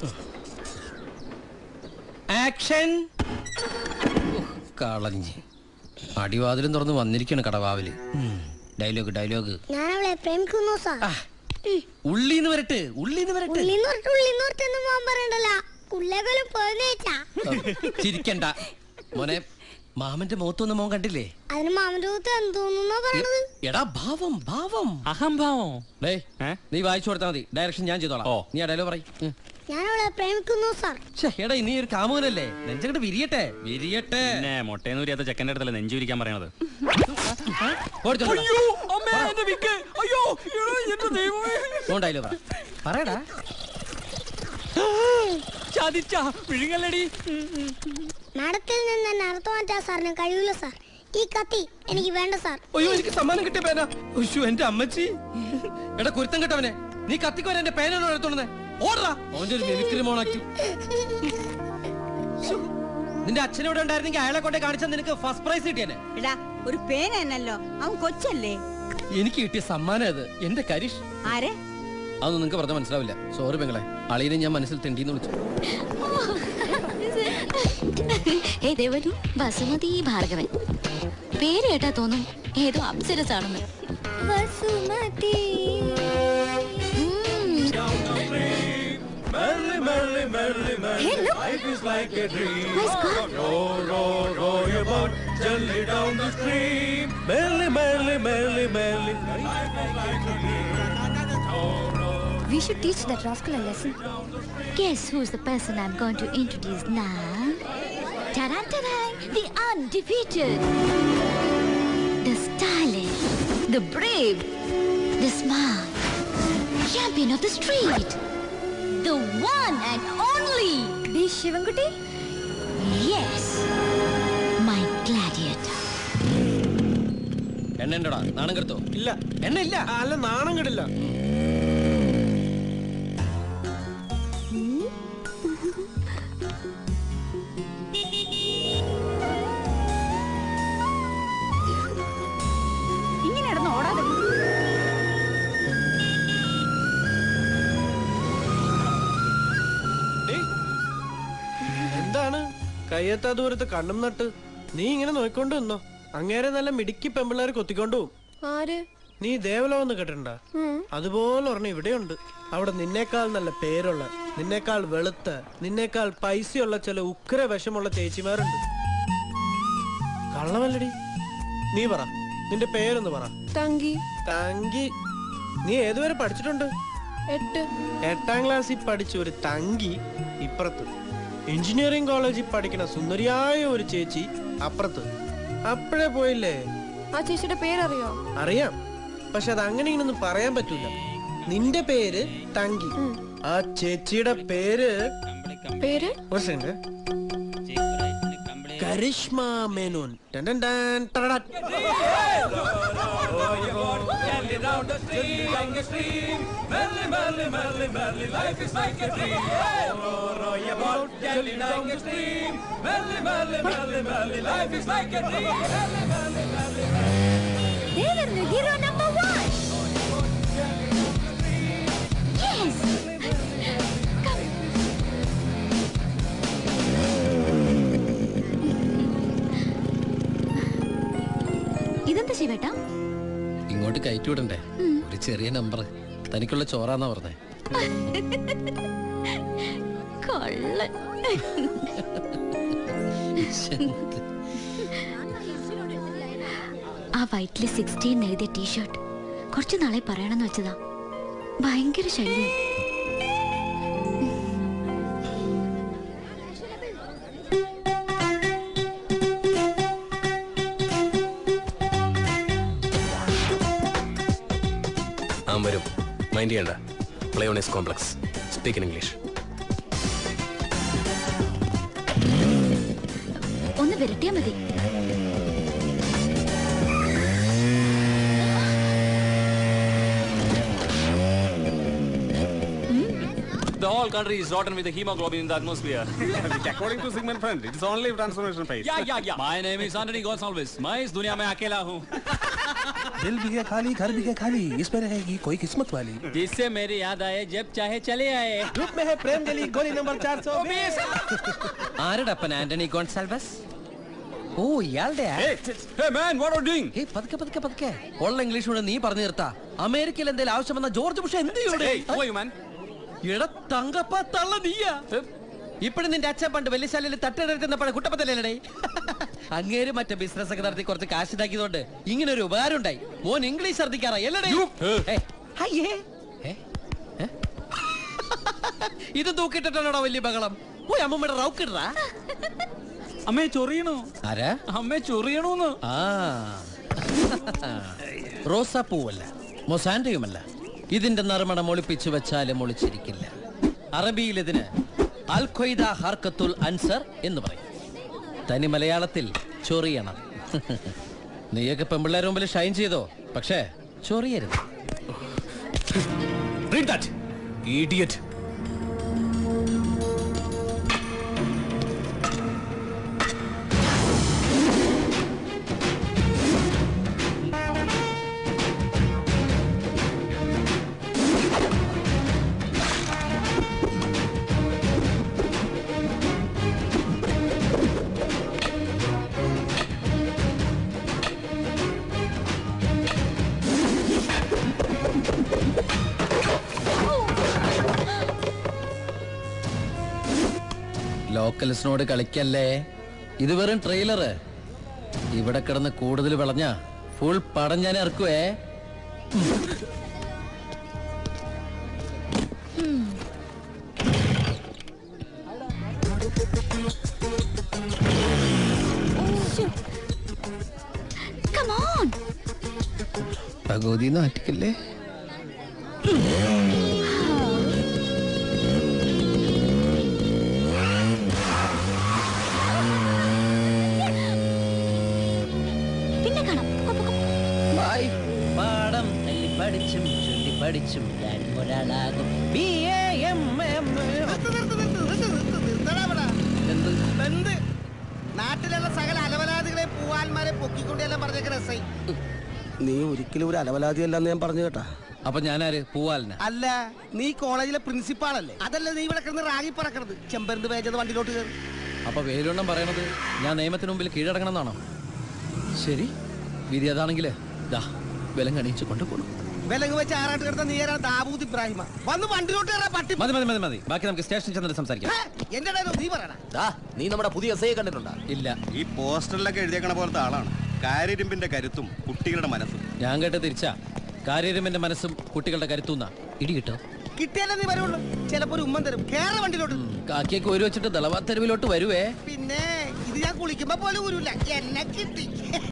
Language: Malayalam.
ആക്ഷൻ കളഞ്ഞ് അടിവാതിലും തുറന്ന് വന്നിരിക്കാണ് കടവാവില് ഡയലോഗ് ഡയലോഗ് ഞാൻ അവളെ പ്രേമിക്കുന്നു സാർ ഉള്ളിന്ന് വരട്ടെ ഉള്ളിന്ന് വരട്ടെ ഉള്ളിന്ന് പറഞ്ഞിട്ട് ഉള്ളിന്ന് പറഞ്ഞിട്ടൊന്നും പോകാൻ പറയണ്ടല്ല ഉള്ളേക്കലും പോയെന്നേച്ചാ ചിരിക്കണ്ട മോനെ മാമന്റെ മുഖത്തൊന്നും മോൻ കണ്ടില്ലേ അതിന് മാമന്റെ കൂത്ത് എന്തോന്നാ പറയണത് എടാ ഭാവം ഭാവം അഹംഭാവം ഡേ നീ വായിച്ചു കൊടുത്താൽ മതി ഡയറക്ഷൻ ഞാൻ ചെയ്തോളാം നീ ആ ഡയലോഗ് പറയും ഞാൻ അവളെ പ്രേമിക്കുന്നു സാർ എടാ നീ ഒരു കാമുകനല്ലേ നെഞ്ചങ്ങട്ട് വിരിയട്ടെ വിരിയട്ടെ പിന്നെ മുട്ടേന്ന് ഉരിയാത്ത ചെക്കൻ്റെ അടുത്തല്ലേ നെഞ്ചു വിരിക്കാൻ പറയണത് ഡയലോഗ് പറ പറയടാ ചതിച്ച വിഴുങ്ങല്ലടി മാഡത്തിൽ നിന്ന് തന്നെ അർത്ഥം മാറ്റാൻ സാറിന് കഴിയൂല സാർ ഈ കത്തി എനിക്ക് വേണ്ട സാർ അയ്യോ എനിക്ക് സമ്മാനം കിട്ടിയ പേന ഉയ്യോ എന്റെ അമ്മച്ചി എടാ കുരുത്തം കെട്ടവനെ നീ കത്തിക്കോരെ എന്റെ പേനാണോ എടുത്തോണ്ടേ ഓടാ അവന്റെ ഒരു മിമിക്രി മോണാക്കി നിന്റെ അച്ഛനോട് ഉണ്ടായിരുന്നെങ്കിൽ അയാളെ കൊണ്ടേ കാണിച്ചാൽ നിനക്ക് ഫസ്റ്റ് പ്രൈസ് കിട്ടിയനെ എടാ ഒരു പേന എന്നല്ലോ അവൻ കൊച്ചല്ലേ എനിക്ക് കിട്ടിയ സമ്മാനം അത് എന്റെ കരിഷ് ആരെ അതൊന്നും നിങ്ങൾക്ക് പറഞ്ഞാൽ മനസ്സിലാവില്ല സോറി പെങ്ങളെ അളിയനെ ഞാൻ മനസ്സിൽ തെണ്ടിന്ന് വിളിച്ചു ഹേ ദേവനു ബസുമതി ഭാർഗവൻ പേര് കേട്ടാ തോന്നും ഏതോ അപ്സരസ് ആണെന്ന് basmati Merrily, merrily, merrily, merrily. Hey, look. Life is like a dream. My scarf. Row, row, row your boat gently down the stream. Merrily, merrily, merrily, merrily. Life is like a dream. We should teach that rascal a lesson. Guess who's the person I'm going to introduce now? Tarantaran, the undefeated, the stylish, the brave, the smart, champion of the street, the one and only. The Shivanguti? Yes, my gladiator. എണ്ണ ഉണ്ടോടാ നാണം കെടുത്തോ ഇല്ല എണ്ണ ഇല്ല അല്ല നാണം കെടില്ല ഇങ്ങനെ ഇടന്ന് ഓടാതെ എന്താണ് കയ്യെത്താ ദൂരത്ത് കണ്ണും നട്ട് നീ ഇങ്ങനെ നോയിക്കൊണ്ട് നിന്നോ അങ്ങേരെ നല്ല മിടുക്കി പെമ്പിള്ളേരെ കൊത്തിക്കൊണ്ടു പോവും. ആര് നീ ദേവലോന്ന് കേട്ടിട്ടുണ്ട അതുപോലെ ഒരെണ്ണം ഇവിടെയുണ്ട് അവിടെ നിന്നേക്കാൾ നല്ല പേരുള്ള നിന്നേക്കാൾ വെളുത്ത നിന്നേക്കാൾ പൈസയുള്ള ചില ഉഗ്ര വിഷമുള്ള ചേച്ചിമാരുണ്ട് കള്ളമല്ലടി നീ പറ നിന്റെ പേരൊന്ന് പറ തങ്കി തങ്കി നീ ഏതുവരെ പഠിച്ചിട്ടുണ്ട് എട്ട് എട്ടാം ക്ലാസ്സിൽ പഠിച്ച ഒരു തങ്കി ഇപ്പുറത്ത് എഞ്ചിനീയറിംഗ് കോളേജിൽ പഠിക്കുന്ന സുന്ദരിയായ ഒരു ചേച്ചി അപ്പുറത്ത് അപ്പോഴേ പോയില്ലേ ആ ചേച്ചിയുടെ പേരറിയോ അറിയാം പക്ഷെ അത് അങ്ങനെ ഇങ്ങനൊന്നും പറയാൻ പറ്റൂല നിന്റെ പേര് തങ്കി ആ ചേച്ചിയുടെ പേര് പേര് ഒരു സെക്കൻഡ് കരിഷ്മ മേനോൻ ടൻ ടൻ ടൻ ടടട. Gently down the stream, like a stream. Merrily, merrily, merrily, merrily. Life is like a dream. Row, row your boat gently down the stream. Merrily, merrily, merrily, merrily. Life is like a dream. Merrily, merrily, merrily, merrily. hero number one. Yes. ഇതെന്താ ശിവേട്ടാ ഇങ്ങോട്ട് കയറ്റി വിടണ്ടേ ഒരു ചെറിയ നമ്പർ തനിക്കുള്ള ചോറാന്നാ പറഞ്ഞേ കൊള്ളൻ ആ വൈറ്റില് സിക്സ്റ്റീൻ എഴുതിയ ടീഷർട്ട് കുറച്ച് നാളെ പറയണമെന്ന് വെച്ചതാ ഭയങ്കര ശല്യം ആ വരും മൈൻഡ് ചെയ്യണ്ട പ്ലേയോണിസ് കോംപ്ലക്സ് സ്പീക്ക് ഇൻ ഇംഗ്ലീഷ് ഒന്ന് വിരട്ടിയാ മതി The whole country is rotten with the hemoglobin in the atmosphere. According to Sigmund Freud, it's only transformation phase. yeah, yeah, yeah. My name is Anthony Gonsalves. मैं इस दुनिया में अकेला हूँ दिल भी है खाली घर भी है खाली इसमें रहेगी कोई किस्मत वाली जिससे मेरी याद आए जब चाहे चले आए ഗ്രൂപ്പ് में है प्रेम गली गोली नंबर चार सौ ആരടപ്പൻ ആന്റണി ഗോൺസാൽവസ് ഓ ഇയാളുടെ Hey, hey man, what are you doing? ഏയ് പതുക്കെ പതുക്കെ പതുക്കെ ഉള്ള ഇംഗ്ലീഷ് കൂടെ നീ പറഞ്ഞു നിർത്താ അമേരിക്കയിൽ എന്തെങ്കിലും ആവശ്യം വന്ന ജോർജ് ബുഷ് എന്ത് ചെയ്യൂടെ Hey, who are you, man? എടാ തങ്കപ്പ തള്ള നീയാ ഇപ്പഴും നിന്റെ അച്ഛൻ പണ്ട് വലിയശാലയിൽ തട്ടെടുത്തുന്നപ്പോഴെ കുട്ടപ്പത്തല്ലേ അങ്ങേര് മറ്റേ ബിസിനസ് ഒക്കെ നടത്തി കുറച്ച് കാശ് ഇതാക്കിയതുകൊണ്ട് ഇങ്ങനെ ഒരു ഉപകാരം ഉണ്ടായി മോൻ ഇംഗ്ലീഷ് ഛർദിക്കാറാ അല്ലടേ ഏയ്, ഹയ്യേ. ഏ? ഏ? ഇത് തൂക്കിട്ടിട്ടാണോടാ വലിയ ബഹളം പോയി അമ്മമ്മയുടെ റൗക്കിടാ അമ്മേ ചൊറിയണോ ആരാ അമ്മേ ചൊറിയണോന്ന് ആ റോസാപ്പൂവല്ല മൊസാൻഡയുമല്ല ഇതിന്റെ നറുമണം ഒളിപ്പിച്ചു വെച്ചാലും ഒളിച്ചിരിക്കില്ല അറബിയിൽ ഇതിന് അൽ ഖ്വയ്ദ ഹർക്കത്തുൽ അൻസർ എന്ന് പറയും തനി മലയാളത്തിൽ ചൊറിയണം നീയൊക്കെ പെമ്പിള്ളേരുടെ മുമ്പിൽ ഷൈൻ ചെയ്തോ പക്ഷേ ചൊറിയരുത് Read that, idiot. ലോക്കൽസിനോട് കളിക്കല്ലേ ഇത് വെറും ട്രെയിലറ് ഇവിടെ കിടന്ന് കൂടുതൽ വിളഞ്ഞ ഫുൾ പടം ഞാൻ ഇറക്കുവേ Come on. ഭഗവതി നാട്ടിക്കല്ലേ പിന്നെ കാണാം പോ, പോ, പോ. ബൈ പാഠം തല്ലി പഠിച്ചും ചൊല്ലി പഠിച്ചും ഞാൻ ഒരാളാകും ബി എ എം എം എന്ത് നാട്ടിലുള്ള സകല അലവലാദികളെ പൂവാന്മാരെ പൊക്കിക്കൊണ്ടെല്ലാം പറഞ്ഞേക്കുന്ന എസ് ഐ നീ ഒരിക്കലും ഒരു അലവലാതിയല്ലെന്ന് ഞാൻ പറഞ്ഞു കേട്ടാ അപ്പൊ ഞാനാര് പൂവാലിന അല്ല നീ കോളേജിലെ പ്രിൻസിപ്പാളല്ലേ അതല്ല നീ ഇവിടെ കിടന്ന് റാഗി പറക്കണത് ചെമ്പരന്ത് വേജത് വണ്ടിയിലോട്ട് കയറി അപ്പൊ വേലുണ്ണം പറയണത് ഞാൻ നിയമത്തിന് മുമ്പിൽ കീഴടങ്ങണം എന്നാണോ ശരി വിധി അതാണെങ്കിൽ ദാ വിലം കണിയിച്ച് കൊണ്ടുപോകണം വിലങ്ങ് വെച്ച് ആറാട്ട് കിടന്ന നീ ആരാ ദാവൂദ് ഇബ്രാഹിമ വന്ന് വണ്ടിയിലോട്ട് കയറാ പട്ടി മതി മതി മതി മതി ബാക്കി നമുക്ക് സ്റ്റേഷനിൽ ചെന്നിട്ട് സംസാരിക്കാം ഹേ, എന്റെ ഇടയിലോ നീ പറയണ നീ നമ്മുടെ പുതിയ എസ് ഐ കണ്ടിട്ടുണ്ടോ ഇല്ല ഈ പോസ്റ്ററിലൊക്കെ എഴുതിയേക്കണ പോലത്തെ ആളാണ് കാര്യരുമ്പിന്റെ കരുത്തും കുട്ടികളുടെ മനസ്സും ഞാൻ കേട്ട തിരിച്ചാ കാര്യരുമിന്റെ മനസ്സും കുട്ടികളുടെ കരുത്തുന്ന ഇടി കിട്ടോ കിട്ടിയാലേ നീ വരുള്ളൂ ചിലപ്പോ ഒരു ഉമ്മൻ തരും കേറ വണ്ടിയിലോട്ട് കാക്കിയൊക്കെ ഒരു വെച്ചിട്ട് ദളവാ തെരുവിലോട്ട് വരുവേ പിന്നെ ഇത് ഞാൻ കുളിക്കുമ്പോ പോലും ഊരൂല എന്നെ കിട്ടി